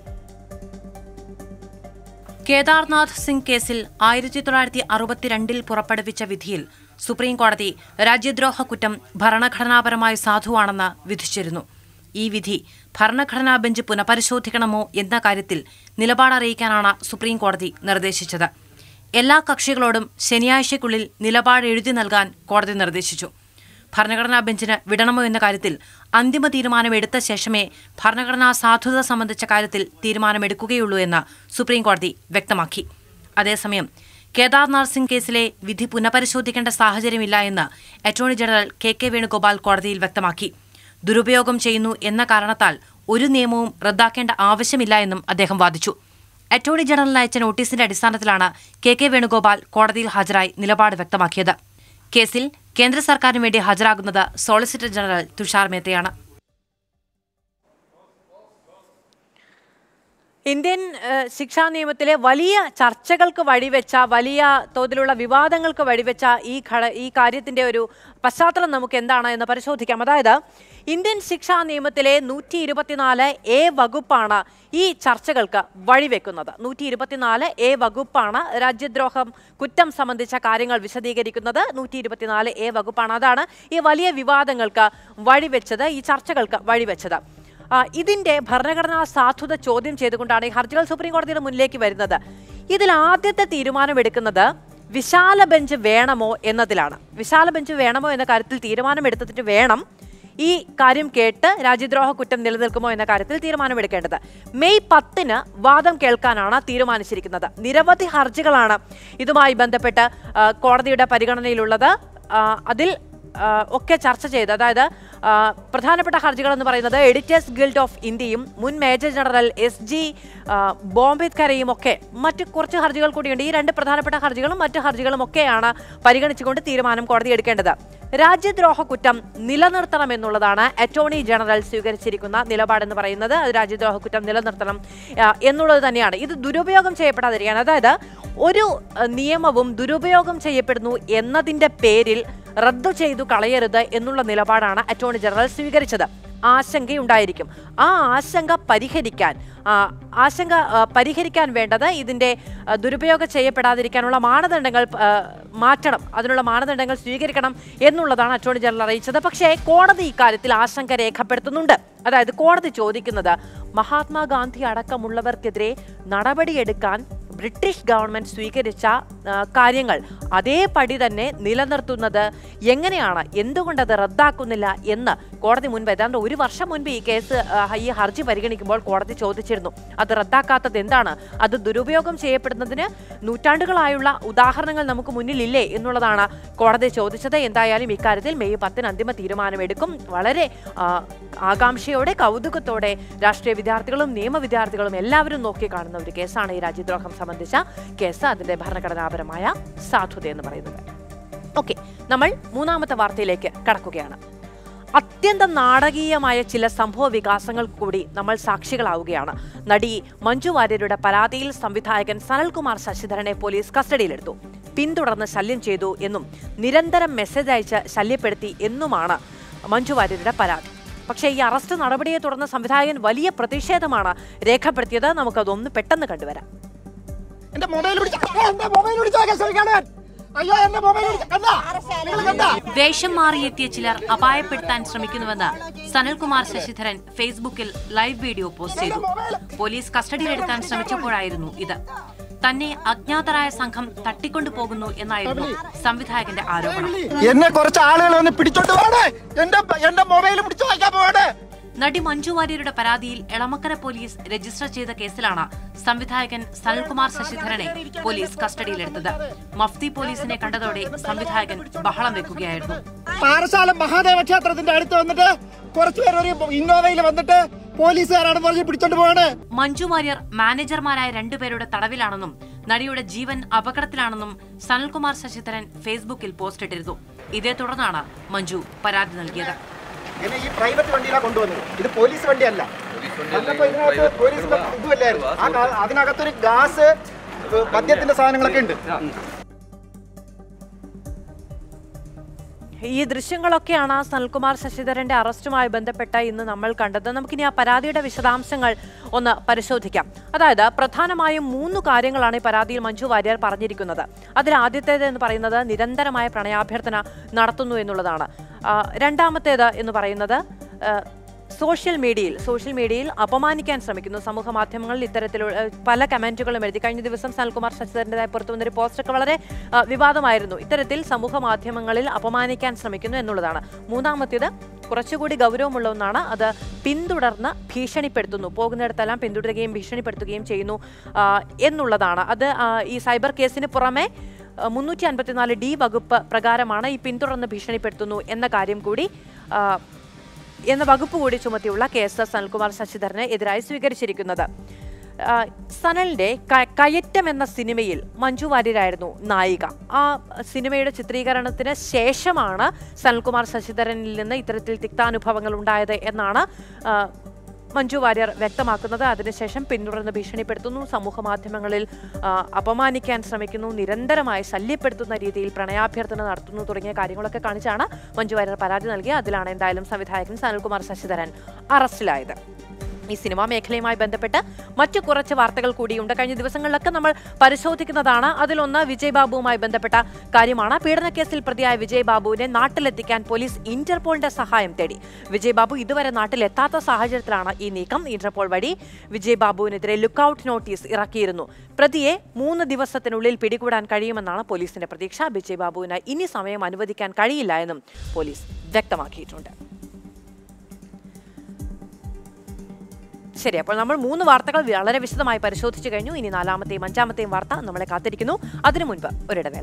കേദാർനാഥ് സിംഗ് കേസിൽ ആയിരത്തി തൊള്ളായിരത്തി അറുപത്തിരണ്ടിൽ പുറപ്പെടുവിച്ച വിധിയിൽ സുപ്രീം കോടതി രാജ്യദ്രോഹ കുറ്റം ഭരണഘടനാപരമായി സാധുവാണെന്ന് വിധിച്ചിരുന്നു ഈ വിധി ഭരണഘടനാ ബെഞ്ച് പുനഃപരിശോധിക്കണമോ എന്ന കാര്യത്തിൽ നിലപാടറിയിക്കാനാണ് സുപ്രീം കോടതി നിർദ്ദേശിച്ചത് എല്ലാ കക്ഷികളോടും ശനിയാഴ്ചയ്ക്കുള്ളിൽ നിലപാട് എഴുതി നൽകാൻ കോടതി നിർദ്ദേശിച്ചു ഭരണഘടനാ ബെഞ്ചിന് വിടണമോ എന്ന കാര്യത്തിൽ അന്തിമ തീരുമാനം എടുത്ത ശേഷമേ ഭരണഘടനാ സാധുത സംബന്ധിച്ച കാര്യത്തിൽ തീരുമാനമെടുക്കുകയുള്ളൂ എന്ന് സുപ്രീം കോടതി വ്യക്തമാക്കി അതേസമയം കേദാർനാഥ് സിംഗ് കേസിലെ വിധി പുനഃപരിശോധിക്കേണ്ട സാഹചര്യമില്ല എന്ന് attorney general K K Venugopal കോടതിയിൽ വ്യക്തമാക്കി ദുരുപയോഗം ചെയ്യുന്നു എന്ന കാരണത്താൽ ഒരു നിയമവും റദ്ദാക്കേണ്ട ആവശ്യമില്ല എന്നും അദ്ദേഹം വാദിച്ചു അറ്റോർണി ജനറലിന് അയച്ച നോട്ടീസിന്റെ അടിസ്ഥാനത്തിലാണ് കെ കെ വേണുഗോപാൽ കോടതിയിൽ ഹാജരായി നിലപാട് വ്യക്തമാക്കിയത് കേസിൽ കേന്ദ്ര സർക്കാരിന് വേണ്ടി ഹാജരാകുന്നത് സോളിസിറ്റർ ജനറൽ തുഷാർ മേത്തയാണ് ഇന്ത്യൻ ഏഹ്, ശിക്ഷാ നിയമത്തിലെ വലിയ ചർച്ചകൾക്ക് വഴിവെച്ച വലിയ തോതിലുള്ള വിവാദങ്ങൾക്ക് വഴിവെച്ച ഈ ഘട ഈ കാര്യത്തിന്റെ ഒരു പശ്ചാത്തലം നമുക്ക് എന്താണ് എന്ന് പരിശോധിക്കാം അതായത് ഇന്ത്യൻ ശിക്ഷാ നിയമത്തിലെ നൂറ്റി ഇരുപത്തിനാല് എ വകുപ്പാണ് ഈ ചർച്ചകൾക്ക് വഴിവെക്കുന്നത് നൂറ്റി ഇരുപത്തിനാല് എ വകുപ്പാണ് രാജ്യദ്രോഹം കുറ്റം സംബന്ധിച്ച കാര്യങ്ങൾ വിശദീകരിക്കുന്നത് നൂറ്റി ഇരുപത്തിനാല് എ വകുപ്പാണ് അതാണ് ഈ വലിയ വിവാദങ്ങൾക്ക് വഴിവെച്ചത് ഈ ചർച്ചകൾക്ക് വഴിവെച്ചത് ആ, ഇതിന്റെ ഭരണഘടനാ സാധുത ചോദ്യം ചെയ്തുകൊണ്ടാണ് ഈ ഹർജികൾ സുപ്രീം കോടതിയുടെ മുന്നിലേക്ക് വരുന്നത് ഇതിൽ ആദ്യത്തെ തീരുമാനമെടുക്കുന്നത് വിശാല ബെഞ്ച് വേണമോ എന്നതിലാണ് വിശാല ബെഞ്ച് വേണമോ എന്ന കാര്യത്തിൽ തീരുമാനമെടുത്തിട്ട് വേണം ഈ കാര്യം കേട്ട് രാജ്യദ്രോഹ കുറ്റം നിലനിൽക്കുമോ എന്ന കാര്യത്തിൽ തീരുമാനമെടുക്കേണ്ടത് മെയ് പത്തിന് വാദം കേൾക്കാനാണ് തീരുമാനിച്ചിരിക്കുന്നത് നിരവധി ഹർജികളാണ് ഇതുമായി ബന്ധപ്പെട്ട് ആ, കോടതിയുടെ പരിഗണനയിലുള്ളത് ആ, അതിൽ ആ, ഒക്കെ ചർച്ച ചെയ്ത് അതായത് ആ, പ്രധാനപ്പെട്ട ഹർജികൾ എന്ന് പറയുന്നത് എഡിറ്റേഴ്സ് ഗിൽഡ് ഓഫ് ഇന്ത്യയും മുൻ മേജർ ജനറൽ എസ് ജി ബോംബേദ്കരയും ഒക്കെ മറ്റ് കുറച്ച് ഹർജികൾ കൂടിയുണ്ട് ഈ രണ്ട് പ്രധാനപ്പെട്ട ഹർജികളും മറ്റ് ഹർജികളും ഒക്കെയാണ് പരിഗണിച്ചുകൊണ്ട് തീരുമാനം കോടതി എടുക്കേണ്ടത് രാജ്യദ്രോഹ കുറ്റം നിലനിർത്തണമെന്നുള്ളതാണ് അറ്റോർണി ജനറൽ സ്വീകരിച്ചിരിക്കുന്ന നിലപാടെന്ന് പറയുന്നത് അത് രാജ്യദ്രോഹ കുറ്റം നിലനിർത്തണം ആ, എന്നുള്ളത് തന്നെയാണ് ഇത് ദുരുപയോഗം ചെയ്യപ്പെടാതിരിക്കാൻ അതായത് ഒരു അഹ്, നിയമവും ദുരുപയോഗം ചെയ്യപ്പെടുന്നു എന്നതിന്റെ പേരിൽ റദ്ദു ചെയ്തു കളയരുത് എന്നുള്ള നിലപാടാണ് അറ്റോർണി ജനറൽ സ്വീകരിച്ചത് ആശങ്കയുണ്ടായിരിക്കും ആ ആശങ്ക പരിഹരിക്കാൻ ആ, ആശങ്ക ആ, പരിഹരിക്കാൻ വേണ്ടത് ഇതിന്റെ ആ, ദുരുപയോഗം ചെയ്യപ്പെടാതിരിക്കാനുള്ള മാനദണ്ഡങ്ങൾ ആ, മാറ്റണം അതിനുള്ള മാനദണ്ഡങ്ങൾ സ്വീകരിക്കണം എന്നുള്ളതാണ് അറ്റോർണി ജനറൽ അറിയിച്ചത് പക്ഷേ കോടതി ഇക്കാര്യത്തിൽ ആശങ്ക രേഖപ്പെടുത്തുന്നുണ്ട് അതായത് കോടതി ചോദിക്കുന്നത് മഹാത്മാഗാന്ധി അടക്കമുള്ളവർക്കെതിരെ നടപടിയെടുക്കാൻ ബ്രിട്ടീഷ് ഗവൺമെന്റ് സ്വീകരിച്ച ആ, കാര്യങ്ങൾ അതേപടി തന്നെ നിലനിർത്തുന്നത് എങ്ങനെയാണ് എന്തുകൊണ്ടത് റദ്ദാക്കുന്നില്ല എന്ന് കോടതി മുൻപ് ഏതാണ്ട് ഒരു വർഷം മുൻപ് ഈ കേസ് ആ, ഈ ഹർജി പരിഗണിക്കുമ്പോൾ കോടതി ചോദിച്ചിരുന്നു അത് റദ്ദാക്കാത്തത് എന്താണ് അത് ദുരുപയോഗം ചെയ്യപ്പെടുന്നതിന് നൂറ്റാണ്ടുകളായുള്ള ഉദാഹരണങ്ങൾ നമുക്ക് മുന്നിലില്ലേ എന്നുള്ളതാണ് കോടതി ചോദിച്ചത് എന്തായാലും ഇക്കാര്യത്തിൽ മെയ് പത്തിന് അന്തിമ തീരുമാനമെടുക്കും വളരെ ആ, ആകാംക്ഷയോടെ കൗതുകത്തോടെ രാഷ്ട്രീയ വിദ്യാർത്ഥികളും നിയമ വിദ്യാർത്ഥികളും എല്ലാവരും നോക്കി കാണുന്ന ഒരു കേസാണ് ഈ രാജ്യദ്രോഹം സംബന്ധിച്ച കേസ് അതിന്റെ ഭരണഘടനാപരമായ സാധുത എന്ന് പറയുന്നത് ഓക്കെ നമ്മൾ മൂന്നാമത്തെ വാർത്തയിലേക്ക് കടക്കുകയാണ് അത്യന്തം നാടകീയമായ ചില സംഭവ വികാസങ്ങൾ കൂടി നമ്മൾ സാക്ഷികളാവുകയാണ് നടി മഞ്ജു വാര്യരുടെ പരാതിയിൽ സംവിധായകൻ സനൽകുമാർ ശശിധരനെ പോലീസ് കസ്റ്റഡിയിലെടുത്തു പിന്തുടർന്ന് ശല്യം ചെയ്തു എന്നും നിരന്തരം മെസ്സേജ് അയച്ച് ശല്യപ്പെടുത്തി എന്നുമാണ് മഞ്ജു വാര്യരുടെ പരാതി പക്ഷേ ഈ അറസ്റ്റ് നടപടിയെ തുടർന്ന് സംവിധായകൻ വലിയ പ്രതിഷേധമാണ് രേഖപ്പെടുത്തിയത് നമുക്കതൊന്ന് പെട്ടെന്ന് കണ്ടുവരാം എന്റെ മൊബൈൽ പിടിച്ച എന്റെ മൊബൈൽ പിടിച്ചാൽ ശ്രമിക്കാണ് അയ്യോ എന്റെ മൊബൈൽ പിടിച്ച കണ്ടാ നിങ്ങൾ കണ്ടാ വേഷം മാറിയെത്തിയ ചിലർ അപായപ്പെടുത്താൻ ശ്രമിക്കുന്നുവെന്ന് സനൽകുമാർ ശശിധരൻ ഫേസ്ബുക്കിൽ ലൈവ് വീഡിയോ പോസ്റ്റ് ചെയ്തു പോലീസ് കസ്റ്റഡിയിലെടുക്കാൻ ശ്രമിച്ചപ്പോഴായിരുന്നു ഇത് തന്നെ അജ്ഞാതരായ സംഘം തട്ടിക്കൊണ്ടു പോകുന്നു എന്നായിരുന്നു സംവിധായകന്റെ ആരോപണം എന്നെ കുറച്ച് ആളുകൾ വന്ന് പിടിച്ചോണ്ട് പോണേ എന്റെ എന്റെ മൊബൈൽ പിടിച്ചു വായിക്കാൻ പോകണേ നടി മഞ്ജു വാര്യരുടെ പരാതിയിൽ എളമക്കര പോലീസ് രജിസ്റ്റർ ചെയ്ത കേസിലാണ് സംവിധായകൻ സനൽകുമാർ ശശിധരനെ പോലീസ് കസ്റ്റഡിയിലെടുത്തത് മഫ്തി പോലീസിനെ കണ്ടതോടെ സംവിധായകൻ ബഹളം വെക്കുകയായിരുന്നു പാറശാല മഹാദേവ ക്ഷേത്രത്തിന്റെ അടുത്ത് വന്നിട്ട് കുറച്ചു പേർ ഒരു ഇന്നോവയിൽ വന്നിട്ട് പോലീസുകാരാണ് പറഞ്ഞ് പിടിച്ചോണ്ട് പോകണേ മഞ്ജു വാര്യർ മാനേജർമാരായ രണ്ടുപേരുടെ തടവിലാണെന്നും നടിയുടെ ജീവൻ അപകടത്തിലാണെന്നും സനൽകുമാർ ശശിധരൻ ഫേസ്ബുക്കിൽ പോസ്റ്റ് ഇട്ടിരുന്നു ഇതേ തുടർന്നാണ് മഞ്ജു പരാതി നൽകിയത് എന്നെ ഈ പ്രൈവറ്റ് വണ്ടിയിലാണ് കൊണ്ടുവന്നത് ഇത് പോലീസ് വണ്ടിയല്ല വന്നപ്പോ ഇതിനകത്ത് പോലീസിന്റെ ഇതുമല്ലായിരുന്നു ആ കാ- അതിനകത്തൊരു ഗ്യാസ് മദ്യത്തിന്റെ സാധനങ്ങളൊക്കെ ഉണ്ട് ഈ ദൃശ്യങ്ങളൊക്കെയാണ് സനൽകുമാർ ശശിധരന്റെ അറസ്റ്റുമായി ബന്ധപ്പെട്ട് ഇന്ന് നമ്മൾ കണ്ടത് നമുക്കിനി ആ പരാതിയുടെ വിശദാംശങ്ങൾ ഒന്ന് പരിശോധിക്കാം അതായത് പ്രധാനമായും മൂന്ന് കാര്യങ്ങളാണ് ഈ പരാതിയിൽ മഞ്ജു വാര്യർ പറഞ്ഞിരിക്കുന്നത് അതിൽ ആദ്യത്തേത് എന്ന് പറയുന്നത് നിരന്തരമായ പ്രണയാഭ്യർത്ഥന നടത്തുന്നു എന്നുള്ളതാണ് ആ, രണ്ടാമത്തേത് എന്ന് പറയുന്നത് ആ, സോഷ്യൽ മീഡിയയിൽ സോഷ്യൽ മീഡിയയിൽ അപമാനിക്കാൻ ശ്രമിക്കുന്നു സമൂഹ മാധ്യമങ്ങളിൽ ഇത്തരത്തിലുള്ള ഏഹ്, പല കമന്റുകളും എഴുതി കഴിഞ്ഞ ദിവസം സനൽകുമാർ ശശിധരൻ്റെതായി പുറത്തു വന്നൊരു പോസ്റ്റൊക്കെ വളരെ ആ, വിവാദമായിരുന്നു ഇത്തരത്തിൽ സമൂഹ മാധ്യമങ്ങളിൽ അപമാനിക്കാൻ ശ്രമിക്കുന്നു എന്നുള്ളതാണ് മൂന്നാമത്തേത് കുറച്ചുകൂടി ഗൗരവമുള്ള ഒന്നാണ് അത് പിന്തുടർന്ന് ഭീഷണിപ്പെടുത്തുന്നു പോകുന്നിടത്തെല്ലാം പിന്തുടരുകയും ഭീഷണിപ്പെടുത്തുകയും ചെയ്യുന്നു ആ, എന്നുള്ളതാണ് അത് ആ, ഈ സൈബർ കേസിന് പുറമെ മുന്നൂറ്റി അൻപത്തിനാല് ഡി വകുപ്പ് പ്രകാരമാണ് ഈ പിന്തുടർന്ന് ഭീഷണിപ്പെടുത്തുന്നു എന്ന കാര്യം കൂടി ആ, എന്ന വകുപ്പ് കൂടി ചുമത്തിയുള്ള കേസ് സനൽകുമാർ ശശിധരന് എതിരായി സ്വീകരിച്ചിരിക്കുന്നത് ആ, സനലിന്റെ ക- കയറ്റം എന്ന സിനിമയിൽ മഞ്ജു വാര്യരായിരുന്നു നായിക ആ സിനിമയുടെ ചിത്രീകരണത്തിന് ശേഷമാണ് സനൽകുമാർ ശശിധരനിൽ നിന്ന് ഇത്തരത്തിൽ തിക്താനുഭവങ്ങൾ ഉണ്ടായത് എന്നാണ് ആ, മഞ്ജു വാര്യർ വ്യക്തമാക്കുന്നത് അതിനുശേഷം പിന്തുടർന്ന് ഭീഷണിപ്പെടുത്തുന്നു സമൂഹ മാധ്യമങ്ങളിൽ ആ, അപമാനിക്കാൻ ശ്രമിക്കുന്നു നിരന്തരമായി ശല്യപ്പെടുത്തുന്ന രീതിയിൽ പ്രണയാഭ്യർത്ഥന നടത്തുന്നു തുടങ്ങിയ കാര്യങ്ങളൊക്കെ കാണിച്ചാണ് മഞ്ജു വാര്യർ പരാതി നൽകി അതിലാണ് എന്തായാലും സംവിധായകൻ സനൽകുമാർ ശശിധരൻ അറസ്റ്റിലായത് ഈ സിനിമാ മേഖലയുമായി ബന്ധപ്പെട്ട് മറ്റു കുറച്ച് വാർത്തകൾ കൂടിയുണ്ട് കഴിഞ്ഞ ദിവസങ്ങളിലൊക്കെ നമ്മൾ പരിശോധിക്കുന്നതാണ് അതിലൊന്ന് വിജയ് ബാബുവുമായി ബന്ധപ്പെട്ട കാര്യമാണ് പീഡനക്കേസിൽ പ്രതിയായ വിജയ് ബാബുവിനെ നാട്ടിലെത്തിക്കാൻ പോലീസ് ഇന്റർപോളിന്റെ സഹായം തേടി വിജയ് ബാബു ഇതുവരെ നാട്ടിലെത്താത്ത സാഹചര്യത്തിലാണ് ഈ നീക്കം ഇന്റർപോൾ വഴി വിജയ് ബാബുവിനെതിരെ ലുക്കൌട്ട് നോട്ടീസ് ഇറക്കിയിരുന്നു പ്രതിയെ മൂന്ന് ദിവസത്തിനുള്ളിൽ പിടികൂടാൻ കഴിയുമെന്നാണ് പോലീസിന്റെ പ്രതീക്ഷ വിജയ് ബാബുവിന് ഇനി സമയം അനുവദിക്കാൻ കഴിയില്ല എന്നും പോലീസ് വ്യക്തമാക്കിയിട്ടുണ്ട് ശരി അപ്പോൾ നമ്മൾ മൂന്ന് വാർത്തകൾ വളരെ വിശദമായി പരിശോധിച്ചു കഴിഞ്ഞു ഇനി നാലാമത്തെയും അഞ്ചാമത്തെയും വാർത്ത നമ്മളെ കാത്തിരിക്കുന്നു അതിനു മുൻപ് ഒരിടവേള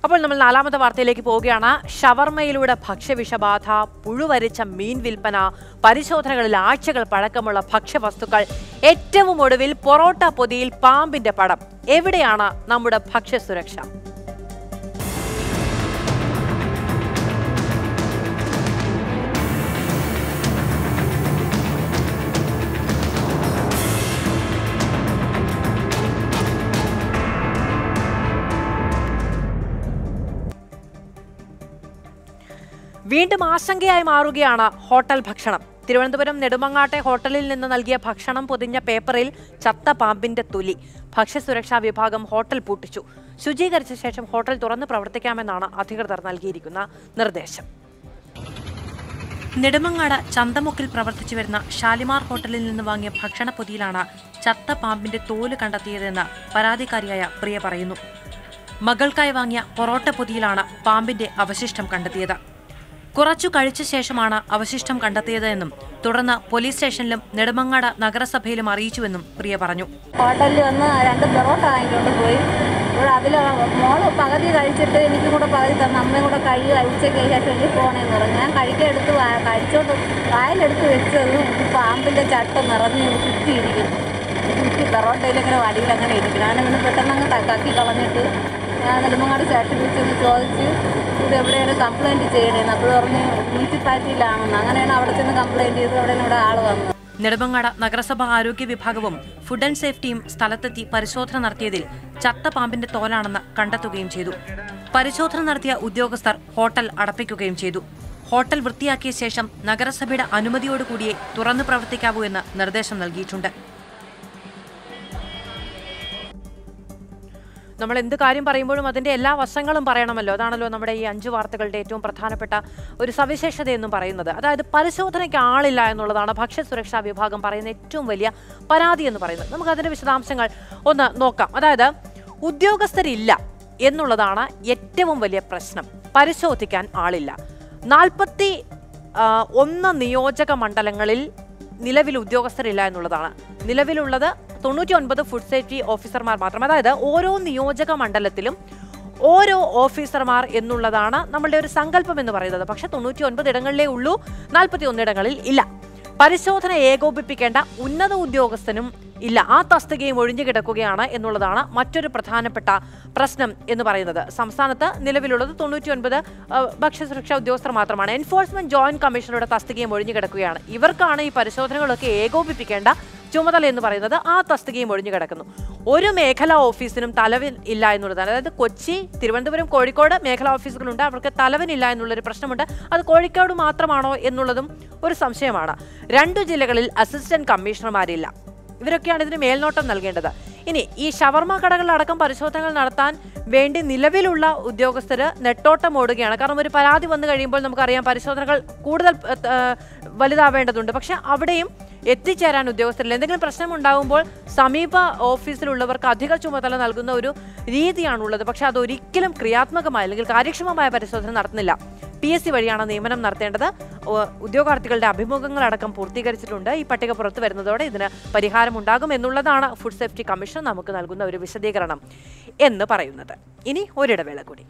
അപ്പോൾ നമ്മൾ നാലാമത്തെ വാർത്തയിലേക്ക് പോവുകയാണ് ഷവർമയിലൂടെ ഭക്ഷ്യവിഷബാധ പുഴുവരിച്ച മീൻ വിൽപ്പന പരിശോധനകളിൽ ആഴ്ചകൾ പഴക്കമുള്ള ഭക്ഷ്യവസ്തുക്കൾ ഏറ്റവും ഒടുവിൽ പൊറോട്ട പൊതിയിൽ പാമ്പിന്റെ പടം എവിടെയാണ് നമ്മുടെ ഭക്ഷ്യസുരക്ഷ വീണ്ടും ആശങ്കയായി മാറുകയാണ് ഹോട്ടൽ ഭക്ഷണം തിരുവനന്തപുരം നെടുമങ്ങാട്ടെ ഹോട്ടലിൽ നിന്ന് നൽകിയ ഭക്ഷണം പൊതിഞ്ഞ പേപ്പറിൽ ചത്ത പാമ്പിന്റെ തൊലി ഭക്ഷ്യസുരക്ഷാ വിഭാഗം ഹോട്ടൽ പൂട്ടിച്ചു ശുചീകരിച്ച ശേഷം ഹോട്ടൽ തുറന്ന് പ്രവർത്തിക്കാമെന്നാണ് അധികൃതർ നൽകിയിരിക്കുന്ന നിർദ്ദേശം നെടുമങ്ങാട് ചന്തമുക്കിൽ പ്രവർത്തിച്ചു വരുന്ന ഷാലിമാർ ഹോട്ടലിൽ നിന്ന് വാങ്ങിയ ഭക്ഷണ പൊതിയിലാണ് ചത്ത പാമ്പിന്റെ തോല് കണ്ടെത്തിയതെന്ന് പരാതിക്കാരിയായ പ്രിയ പറയുന്നു മകൾക്കായി വാങ്ങിയ പൊറോട്ട പൊതിയിലാണ് പാമ്പിന്റെ അവശിഷ്ടം കണ്ടെത്തിയത് കുറച്ചു കഴിച്ച ശേഷമാണ് അവശിഷ്ടം കണ്ടെത്തിയതെന്നും തുടർന്ന് പോലീസ് സ്റ്റേഷനിലും നെടുമങ്ങാട് നഗരസഭയിലും അറിയിച്ചുവെന്നും പ്രിയ പറഞ്ഞു ഹോട്ടലിൽ വന്ന് രണ്ട് പൊറോട്ട വാങ്ങിക്കൊണ്ട് പോയി ഇവിടെ അതിൽ മോള് പകുതി കഴിച്ചിട്ട് എനിക്കും കൂടെ പകുതി തന്നു അമ്മയും കൂടെ കഴിയുക ഉച്ചയ്ക്ക് ശേഷം എനിക്ക് പോകണമെന്ന് പറഞ്ഞു ഞാൻ കഴിക്കാൻ എടുത്ത് വാ- കഴിച്ചോണ്ട് വായിലെടുത്ത് വെച്ചതും എനിക്ക് പാമ്പിൻ്റെ ചട്ട നിറഞ്ഞ് കുത്തിയിരിക്കും കുത്തി പൊറോട്ടയിൽ ഇങ്ങനെ വടിയിൽ അങ്ങനെ ഇരിക്കണം അങ്ങനെ പിന്നെ പെട്ടെന്ന് അങ്ങ് ത- കക്കി കളഞ്ഞിട്ട് ഞാൻ നെടുമങ്ങാട് സ്റ്റേഷനിൽ വിളിച്ചൊന്ന് ചോദിച്ച് ഇത് എവിടെയാണ് കംപ്ലയിൻറ്റ് ചെയ്യണേന്ന് അപ്പോൾ പറഞ്ഞ് മുനിസിപ്പാലിറ്റിയിലാണെന്ന് അങ്ങനെയാണ് അവിടെ ചെന്ന് കംപ്ലയിൻറ്റ് ചെയ്ത് അവിടെ ഇവിടെ ആൾ വന്നു നെടുമങ്ങാട് നഗരസഭ ആരോഗ്യ വിഭാഗവും ഫുഡ് ആൻഡ് സേഫ്റ്റിയും സ്ഥലത്തെത്തി പരിശോധന നടത്തിയതിൽ ചത്ത പാമ്പിന്റെ തോലാണെന്ന് കണ്ടെത്തുകയും ചെയ്തു പരിശോധന നടത്തിയ ഉദ്യോഗസ്ഥർ ഹോട്ടൽ അടപ്പിക്കുകയും ചെയ്തു ഹോട്ടൽ വൃത്തിയാക്കിയ ശേഷം നഗരസഭയുടെ അനുമതിയോടുകൂടിയേ തുറന്നു പ്രവർത്തിക്കാവൂ എന്ന് നിർദ്ദേശം നൽകിയിട്ടുണ്ട് നമ്മൾ എന്ത് കാര്യം പറയുമ്പോഴും അതിന്റെ എല്ലാ വശങ്ങളും പറയണമല്ലോ അതാണല്ലോ നമ്മുടെ ഈ അഞ്ച് വാർത്തകളുടെ ഏറ്റവും പ്രധാനപ്പെട്ട ഒരു സവിശേഷത എന്നും പറയുന്നത് അതായത് പരിശോധനയ്ക്ക് ആളില്ല എന്നുള്ളതാണ് ഭക്ഷ്യസുരക്ഷാ വിഭാഗം പറയുന്ന ഏറ്റവും വലിയ പരാതി എന്ന് പറയുന്നത് നമുക്ക് അതിന്റെ വിശദാംശങ്ങൾ ഒന്ന് നോക്കാം അതായത് ഉദ്യോഗസ്ഥരില്ല എന്നുള്ളതാണ് ഏറ്റവും വലിയ പ്രശ്നം പരിശോധിക്കാൻ ആളില്ല നാൽപ്പത്തി ആ, ഒന്ന് നിയോജക മണ്ഡലങ്ങളിൽ നിലവിൽ ഉദ്യോഗസ്ഥരില്ല എന്നുള്ളതാണ് നിലവിലുള്ളത് തൊണ്ണൂറ്റി ഒൻപത് ഫുഡ് സേഫ്റ്റി ഓഫീസർമാർ മാത്രം അതായത് ഓരോ നിയോജക മണ്ഡലത്തിലും ഓരോ ഓഫീസർമാർ എന്നുള്ളതാണ് നമ്മളുടെ ഒരു സങ്കല്പം എന്ന് പറയുന്നത് പക്ഷെ തൊണ്ണൂറ്റി ഒൻപത് ഇടങ്ങളിലേ ഉള്ളൂ നാൽപ്പത്തി ഒന്ന് ഇടങ്ങളിൽ ഇല്ല പരിശോധന ഏകോപിപ്പിക്കേണ്ട ഉന്നത ഉദ്യോഗസ്ഥനും ഇല്ല ആ തസ്തികയും ഒഴിഞ്ഞു കിടക്കുകയാണ് എന്നുള്ളതാണ് മറ്റൊരു പ്രധാനപ്പെട്ട പ്രശ്നം എന്ന് പറയുന്നത് സംസ്ഥാനത്ത് നിലവിലുള്ളത് തൊണ്ണൂറ്റി ഒൻപത് ഭക്ഷ്യസുരക്ഷാ ഉദ്യോഗസ്ഥർ മാത്രമാണ് എൻഫോഴ്സ്മെന്റ് ജോയിന്റ് കമ്മീഷണറുടെ തസ്തികയും ഒഴിഞ്ഞു കിടക്കുകയാണ് ഇവർക്കാണ് ഈ പരിശോധനകളൊക്കെ ഏകോപിപ്പിക്കേണ്ട ചുമതല എന്ന് പറയുന്നത് ആ തസ്തികയും ഒഴിഞ്ഞു കിടക്കുന്നു ഒരു മേഖലാ ഓഫീസിനും തലവൻ ഇല്ല എന്നുള്ളതാണ് അതായത് കൊച്ചി തിരുവനന്തപുരം കോഴിക്കോട് മേഖലാ ഓഫീസുകളുണ്ട് അവർക്ക് തലവനില്ല എന്നുള്ളൊരു പ്രശ്നമുണ്ട് അത് കോഴിക്കോട് മാത്രമാണോ എന്നുള്ളതും ഒരു സംശയമാണ് രണ്ടു ജില്ലകളിൽ അസിസ്റ്റന്റ് കമ്മീഷണർമാരില്ല ഇവരൊക്കെയാണ് ഇതിന് മേൽനോട്ടം നൽകേണ്ടത് ഇനി ഈ ഷവർമ കടകളിലടക്കം പരിശോധനകൾ നടത്താൻ വേണ്ടി നിലവിലുള്ള ഉദ്യോഗസ്ഥര് നെട്ടോട്ടം ഓടുകയാണ് കാരണം ഒരു പരാതി വന്നു കഴിയുമ്പോൾ നമുക്കറിയാം പരിശോധനകൾ കൂടുതൽ ഏ, ഏ, വലുതാവേണ്ടതുണ്ട് പക്ഷെ അവിടെയും എത്തിച്ചേരാൻ ഉദ്യോഗസ്ഥരില്ല എന്തെങ്കിലും പ്രശ്നം ഉണ്ടാകുമ്പോൾ സമീപ ഓഫീസിലുള്ളവർക്ക് അധിക ചുമതല നൽകുന്ന ഒരു രീതിയാണുള്ളത് പക്ഷെ അതൊരിക്കലും ക്രിയാത്മകമായ അല്ലെങ്കിൽ കാര്യക്ഷമമായ പരിശോധന നടത്തുന്നില്ല പി എസ് സി വഴിയാണ് നിയമനം നടത്തേണ്ടത് ഉ- ഉദ്യോഗാർത്ഥികളുടെ അഭിമുഖങ്ങളടക്കം പൂർത്തീകരിച്ചിട്ടുണ്ട് ഈ പട്ടിക പുറത്തു വരുന്നതോടെ ഇതിന് പരിഹാരമുണ്ടാകും എന്നുള്ളതാണ് ഫുഡ് സേഫ്റ്റി കമ്മീഷൻ നമുക്ക് നൽകുന്ന ഒരു വിശദീകരണം എന്ന് പറയുന്നത് ഇനി ഒരിടവേള കൂടി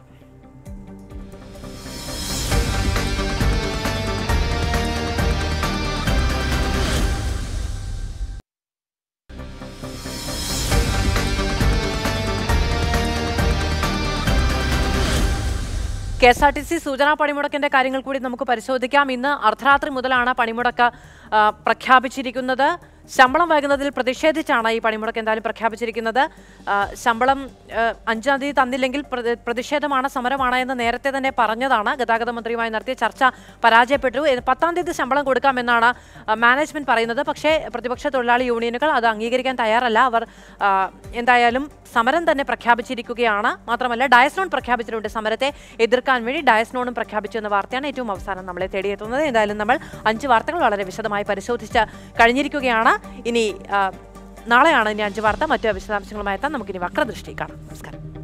K S R T C സൂചനാ പണിമുടക്കിന്റെ കാര്യങ്ങൾ കൂടി നമുക്ക് പരിശോധിക്കാം ഇന്ന് അർദ്ധരാത്രി മുതലാണ് പണിമുടക്ക് ആ, പ്രഖ്യാപിച്ചിരിക്കുന്നത് ശമ്പളം വൈകുന്നതിൽ പ്രതിഷേധിച്ചാണ് ഈ പണിമുടക്ക് എന്തായാലും പ്രഖ്യാപിച്ചിരിക്കുന്നത് ആ, ശമ്പളം ആ, അഞ്ചാം തീയതി തന്നില്ലെങ്കിൽ പ്രതി- പ്രതിഷേധമാണ് സമരമാണ് എന്ന് നേരത്തെ തന്നെ പറഞ്ഞതാണ് ഗതാഗത മന്ത്രിയുമായി നടത്തിയ ചർച്ച പരാജയപ്പെട്ടു ഇത് പത്താം തീയതി ശമ്പളം കൊടുക്കാമെന്നാണ് ആ, മാനേജ്മെന്റ് പറയുന്നത് പക്ഷേ പ്രതിപക്ഷ തൊഴിലാളി യൂണിയനുകൾ അത് അംഗീകരിക്കാൻ തയ്യാറല്ല അവർ ആ, എന്തായാലും സമരം തന്നെ പ്രഖ്യാപിച്ചിരിക്കുകയാണ് മാത്രമല്ല ഡയസ്നോൺ പ്രഖ്യാപിച്ചിട്ടുണ്ട് സമരത്തെ എതിർക്കാൻ വേണ്ടി ഡയസ്നോണും പ്രഖ്യാപിച്ചു എന്ന വാർത്തയാണ് ഏറ്റവും അവസാനം നമ്മളെ തേടിയെത്തുന്നത് എന്തായാലും നമ്മൾ അഞ്ച് വാർത്തകൾ വളരെ വിശദമായി പരിശോധിച്ച് കഴിഞ്ഞിരിക്കുകയാണ് ഇനി ആ, നാളെയാണ് ഇനി അഞ്ച് വാർത്ത മറ്റു വിശദാംശങ്ങളുമായി എത്താൻ നമുക്കിനി വക്രദൃഷ്ടി കാണാം നമസ്കാരം